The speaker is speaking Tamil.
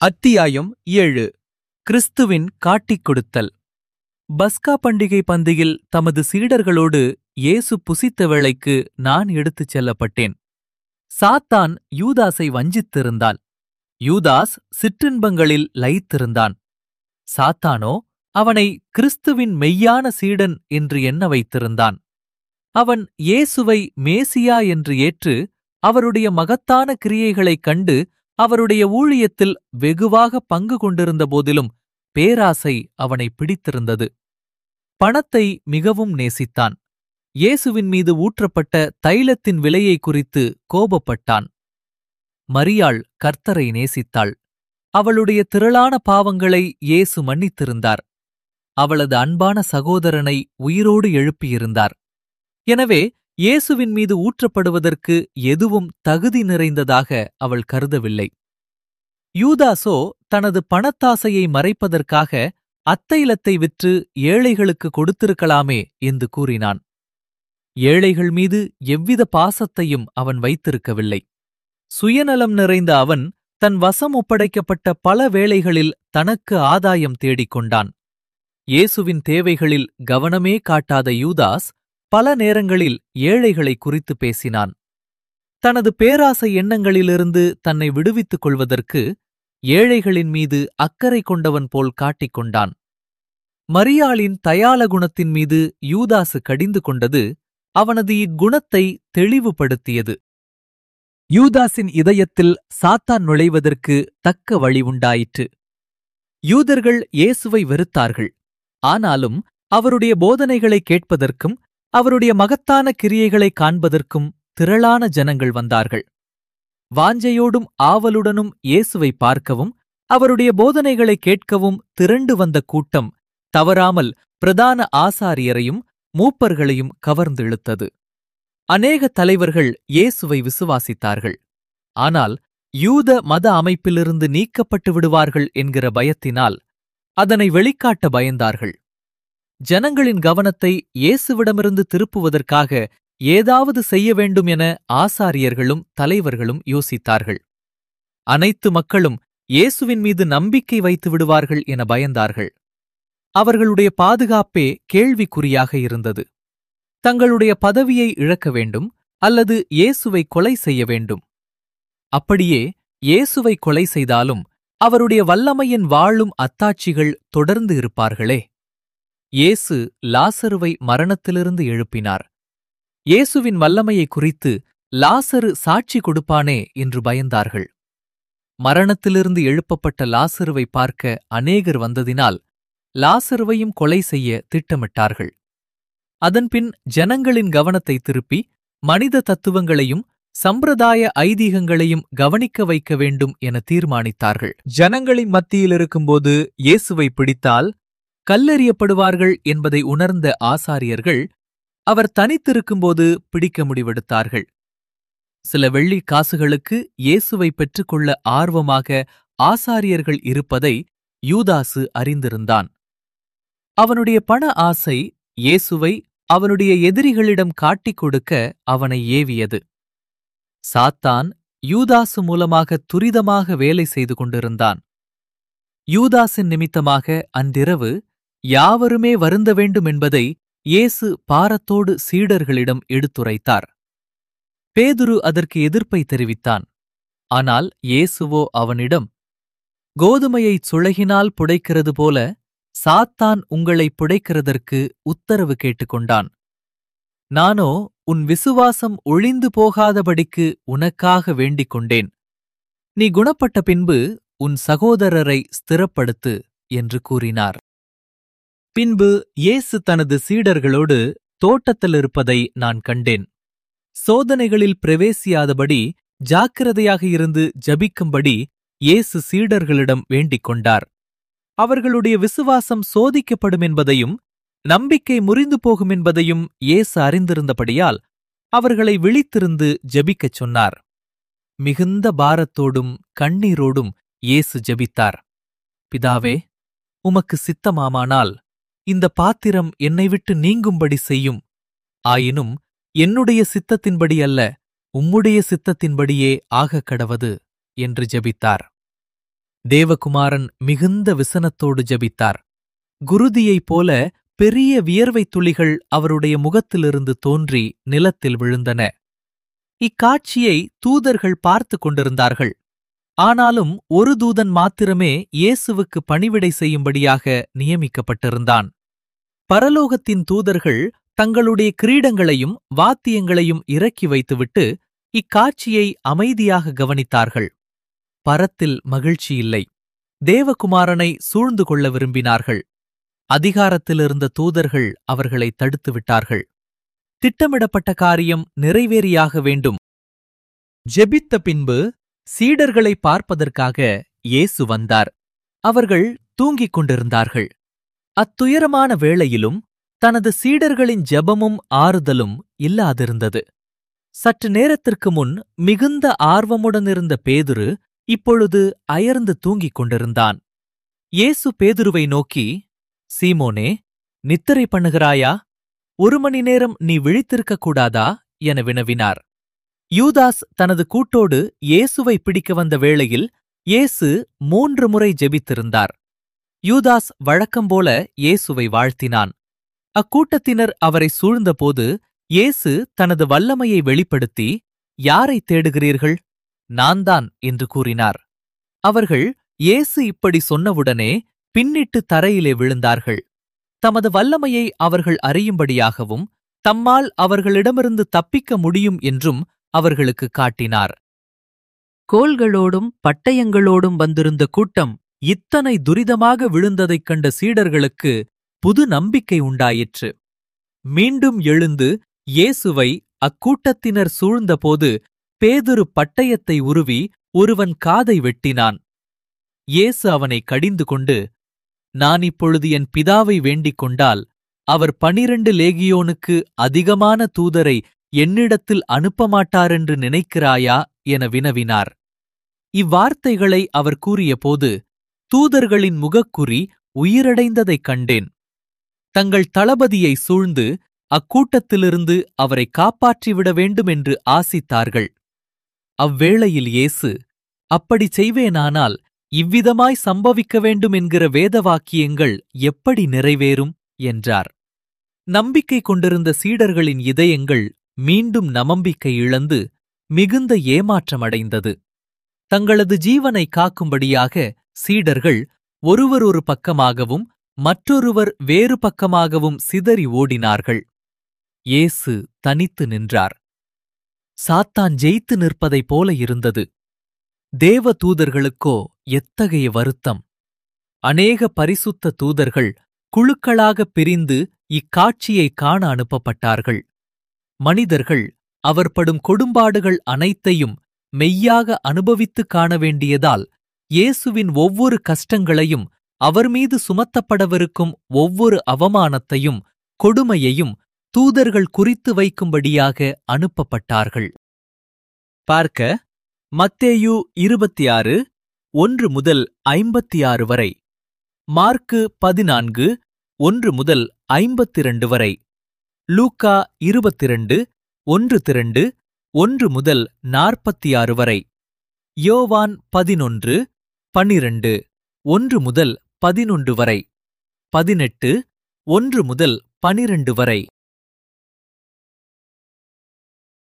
அத்தியாயம் ஏழு கிறிஸ்துவின் காட்டிக் கொடுத்தல் பஸ்கா பண்டிகை பந்தியில் தமது சீடர்களோடு இயேசு புசித்த வேளைக்கு நான் எடுத்துச் செல்லப்பட்டேன் சாத்தான் யூதாஸை வஞ்சித்திருந்தாள் யூதாஸ் சிற்றின்பங்களில் லயித்திருந்தான் சாத்தானோ அவனை கிறிஸ்துவின் மெய்யான சீடன் என்று எண்ண வைத்திருந்தான் அவன் இயேசுவை மேசியா என்று ஏற்று அவருடைய மகத்தான கிரியைகளைக் கண்டு அவருடைய ஊழியத்தில் வெகுவாக பங்கு கொண்டிருந்த போதிலும் பேராசை அவனை பிடித்திருந்தது பணத்தை மிகவும் நேசித்தான் இயேசுவின் மீது ஊற்றப்பட்ட தைலத்தின் விலையை குறித்து கோபப்பட்டான் மரியாள் கர்த்தரை நேசித்தாள் அவளுடைய திரளான பாவங்களை இயேசு மன்னித்திருந்தார் அவளது அன்பான சகோதரனை உயிரோடு எழுப்பியிருந்தார் எனவே இயேசுவின் மீது ஊற்றப்படுவதற்கு எதுவும் தகுதி நிறைந்ததாக அவள் கருதவில்லை யூதாசோ தனது பணத்தாசையை மறைப்பதற்காக அத்தைலத்தை விற்று ஏழைகளுக்கு கொடுத்திருக்கலாமே என்று கூறினான் ஏழைகள் மீது எவ்வித பாசத்தையும் அவன் வைத்திருக்கவில்லை சுயநலம் நிறைந்த அவன் தன் வசம் ஒப்படைக்கப்பட்ட பல வேளைகளில் தனக்கு ஆதாயம் தேடிக் கொண்டான் இயேசுவின் தேவைகளில் கவனமே காட்டாத யூதாஸ் பல நேரங்களில் ஏழைகளை குறித்து பேசினான் தனது பேராசை எண்ணங்களிலிருந்து தன்னை விடுவித்துக் கொள்வதற்கு ஏழைகளின் மீது அக்கறை கொண்டவன் போல் காட்டிக் கொண்டான் மரியாளின் தயால குணத்தின் மீது யூதாசு கடிந்து கொண்டது அவனது இக்குணத்தை தெளிவுபடுத்தியது யூதாஸின் இதயத்தில் சாத்தான் நுழைவதற்கு தக்க வழி உண்டாயிற்று யூதர்கள் இயேசுவை வெறுத்தார்கள் ஆனாலும் அவருடைய போதனைகளை கேட்பதற்கும் அவருடைய மகத்தான கிரியைகளை காண்பதற்கும் திரளான ஜனங்கள் வந்தார்கள் வாஞ்சையோடும் ஆவலுடனும் இயேசுவை பார்க்கவும் அவருடைய போதனைகளை கேட்கவும் திரண்டு வந்த கூட்டம் தவறாமல் பிரதான ஆசாரியரையும் மூப்பர்களையும் கவர்ந்திழுத்தது அநேக தலைவர்கள் இயேசுவை விசுவாசித்தார்கள் ஆனால் யூத மத அமைப்பிலிருந்து நீக்கப்பட்டு விடுவார்கள் என்கிற பயத்தினால் அதனை வெளிக்காட்ட பயந்தார்கள் ஜனங்களின் கவனத்தை இயேசுவிடமிருந்து திருப்புவதற்காக ஏதாவது செய்ய வேண்டும் என ஆசாரியர்களும் தலைவர்களும் யோசித்தார்கள் அனைத்து மக்களும் இயேசுவின் மீது நம்பிக்கை வைத்து விடுவார்கள் என பயந்தார்கள் அவர்களுடைய பாதுகாப்பே கேள்விக்குறியாக இருந்தது தங்களுடைய பதவியை இழக்க வேண்டும் அல்லது இயேசுவை கொலை செய்ய வேண்டும் அப்படியே இயேசுவை கொலை செய்தாலும் அவருடைய வல்லமையின் வாழும் அத்தாட்சிகள் தொடர்ந்து இருப்பார்களே இயேசு லாசருவை மரணத்திலிருந்து எழுப்பினார் இயேசுவின் வல்லமையை குறித்து லாசரு சாட்சி கொடுப்பானே என்று பயந்தார்கள் மரணத்திலிருந்து எழுப்பப்பட்ட லாசருவை பார்க்க அநேகர் வந்ததினால் லாசருவையும் கொலை செய்ய திட்டமிட்டார்கள் அதன்பின் ஜனங்களின் கவனத்தை திருப்பி மனித தத்துவங்களையும் சம்பிரதாய ஐதீகங்களையும் கவனிக்க வைக்க வேண்டும் என தீர்மானித்தார்கள் ஜனங்களின் மத்தியில் இருக்கும்போது இயேசுவை பிடித்தால் கல்லெறியப்படுவார்கள் என்பதை உணர்ந்த ஆசாரியர்கள் அவர் தனித்திருக்கும்போது பிடிக்க முடிவெடுத்தார்கள் சில வெள்ளி காசுகளுக்கு இயேசுவை பெற்றுக்கொள்ள ஆர்வமாக ஆசாரியர்கள் இருப்பதை யூதாசு அறிந்திருந்தான் அவனுடைய பண ஆசை இயேசுவை அவனுடைய எதிரிகளிடம் காட்டிக் கொடுக்க அவனை ஏவியது சாத்தான் யூதாசு மூலமாக துரிதமாக வேலை செய்து கொண்டிருந்தான் யூதாசின் நிமித்தமாக அன்றிரவு யாவருமே வருந்த வேண்டும் என்பதை இயேசு பாரத்தோடு சீடர்களிடம் எடுத்துரைத்தார் பேதுரு அதற்கு எதிர்ப்பை தெரிவித்தான் ஆனால் இயேசுவோ அவனிடம் கோதுமையைச் சுழகினால் புடைக்கிறது போல சாத்தான் உங்களை புடைக்கிறதற்கு உத்தரவு கேட்டுக்கொண்டான் நானோ உன் விசுவாசம் ஒழிந்து போகாதபடிக்கு உனக்காக வேண்டிக் கொண்டேன் நீ குணப்பட்ட பின்பு உன் சகோதரரை ஸ்திரப்படுத்து என்று கூறினார் பின்பு இயேசு தனது சீடர்களோடு தோட்டத்திலிருப்பதை நான் கண்டேன் சோதனைகளில் பிரவேசியாதபடி ஜாக்கிரதையாக இருந்து ஜபிக்கும்படி இயேசு சீடர்களிடம் வேண்டிக் கொண்டார் அவர்களுடைய விசுவாசம் சோதிக்கப்படும் என்பதையும் நம்பிக்கை முறிந்து போகும் என்பதையும் இயேசு அறிந்திருந்தபடியால் அவர்களை விழித்திருந்து ஜெபிக்கச் சொன்னார் மிகுந்த பாரத்தோடும் கண்ணீரோடும் இயேசு ஜெபித்தார் பிதாவே உமக்கு சித்தமாமானால் இந்த பாத்திரம் என்னை விட்டு நீங்கும்படி செய்யும் ஆயினும் என்னுடைய சித்தத்தின்படி அல்ல உம்முடைய சித்தத்தின்படியே ஆகக் கடவது என்று ஜெபித்தார் தேவகுமாரன் மிகுந்த விசனத்தோடு ஜெபித்தார் குருதியைப் போல பெரிய வியர்வைத் துளிகள் அவருடைய முகத்திலிருந்து தோன்றி நிலத்தில் விழுந்தன இக்காட்சியை தூதர்கள் பார்த்து கொண்டிருந்தார்கள் ஆனாலும் ஒரு தூதன் மாத்திரமே இயேசுவுக்கு பணிவிடை செய்யும்படியாக நியமிக்கப்பட்டிருந்தான் பரலோகத்தின் தூதர்கள் தங்களுடைய கிரீடங்களையும் வாத்தியங்களையும் இறக்கி வைத்துவிட்டு இக்காட்சியை அமைதியாக கவனித்தார்கள் பரத்தில் மகிழ்ச்சி இல்லை தேவகுமாரனை சூழ்ந்து கொள்ள விரும்பினார்கள் அதிகாரத்திலிருந்த தூதர்கள் அவர்களை தடுத்து விட்டார்கள் திட்டமிடப்பட்ட காரியம் நிறைவேறியாக வேண்டும் ஜெபித்த பின்பு சீடர்களை பார்ப்பதற்காக இயேசு வந்தார் அவர்கள் தூங்கிக் கொண்டிருந்தார்கள் அத்துயரமான வேளையிலும் தனது சீடர்களின் ஜெபமும் ஆறுதலும் இல்லாதிருந்தது சற்று நேரத்திற்கு முன் மிகுந்த ஆர்வமுடன் இருந்த பேதுரு இப்பொழுது அயர்ந்து தூங்கிக் கொண்டிருந்தான் இயேசு பேதுருவை நோக்கி சீமோனே நித்திரை பண்ணுகிறாயா ஒரு மணி நேரம் நீ விழித்திருக்கக் கூடாதா என வினவினார் யூதாஸ் தனது கூட்டோடு இயேசுவை பிடிக்க வந்த வேளையில் இயேசு மூன்று முறை ஜெபித்திருந்தார் யூதாஸ் வழக்கம்போல இயேசுவை வாழ்த்தினான் அக்கூட்டத்தினர் அவரை சூழ்ந்தபோது இயேசு தனது வல்லமையை வெளிப்படுத்தி யாரை தேடுகிறீர்கள் நான்தான் என்று கூறினார் அவர்கள் இயேசு இப்படி சொன்னவுடனே பின்னிட்டு தரையிலே விழுந்தார்கள் தமது வல்லமையை அவர்கள் அறியும்படியாகவும் தம்மால் அவர்களிடமிருந்து தப்பிக்க முடியும் என்றும் அவர்களுக்கு காட்டினார் கோல்களோடும் பட்டயங்களோடும் வந்திருந்த கூட்டம் இத்தனை துரிதமாக விழுந்ததைக் கண்ட சீடர்களுக்கு புது நம்பிக்கை உண்டாயிற்று மீண்டும் எழுந்து இயேசுவை அக்கூட்டத்தினர் சூழ்ந்தபோது பேதுரு பட்டயத்தை உருவி ஒருவன் காதை வெட்டினான் இயேசு அவனை கடிந்து கொண்டு நான் இப்பொழுது என் பிதாவை வேண்டிக் கொண்டால் அவர் பனிரண்டு லேகியோனுக்கு அதிகமான தூதரை என்னிடத்தில் அனுப்பமாட்டாரென்று நினைக்கிறாயா என வினவினார் இவ்வார்த்தைகளை அவர் கூறியபோது தூதர்களின் முகக்குறி உயிரடைந்ததைக் கண்டேன் தங்கள் தளபதியை சூழ்ந்து அக்கூட்டத்திலிருந்து அவரை காப்பாற்றிவிட வேண்டுமென்று ஆசித்தார்கள் அவ்வேளையில் இயேசு அப்படிச் செய்வேனானால் இவ்விதமாய் சம்பவிக்க வேண்டும் என்கிற வேதவாக்கியங்கள் எப்படி நிறைவேறும் என்றார் நம்பிக்கை கொண்டிருந்த சீடர்களின் இதயங்கள் மீண்டும் நம்பிக்கை இழந்து மிகுந்த ஏமாற்றமடைந்தது தங்களது ஜீவனை காக்கும்படியாக சீடர்கள் ஒருவர் ஒரு பக்கமாகவும் மற்றொருவர் வேறு பக்கமாகவும் சிதறி ஓடினார்கள் இயேசு தனித்து நின்றார் சாத்தான் ஜெயித்து நிற்பதைப் போல இருந்தது தேவ தூதர்களுக்கோ எத்தகைய வருத்தம் அநேக பரிசுத்த தூதர்கள் குழுக்களாகப் பிரிந்து இக்காட்சியை காண அனுப்பப்பட்டார்கள் மனிதர்கள் அவர் படும் கொடும்பாடுகள் அனைத்தையும் மெய்யாக அனுபவித்துக் காண வேண்டியதால் இயேசுவின் ஒவ்வொரு கஷ்டங்களையும் அவர் மீது சுமத்தப்படவிருக்கும் ஒவ்வொரு அவமானத்தையும் கொடுமையையும் தூதர்கள் குறித்து வைக்கும்படியாக அனுப்பப்பட்டார்கள் பார்க்க மத்தேயு இருபத்தி ஆறு ஒன்று முதல் ஐம்பத்தி ஆறு வரை மார்க்கு பதினான்கு ஒன்று முதல் ஐம்பத்திரண்டு வரை லூக்கா இருபத்திரண்டு ஒன்று திரண்டு ஒன்று முதல் நாற்பத்தி ஆறு வரை யோவான் பதினொன்று பனிரண்டு ஒன்று முதல் பதினொன்று வரை பதினெட்டு ஒன்று முதல் பனிரண்டு வரை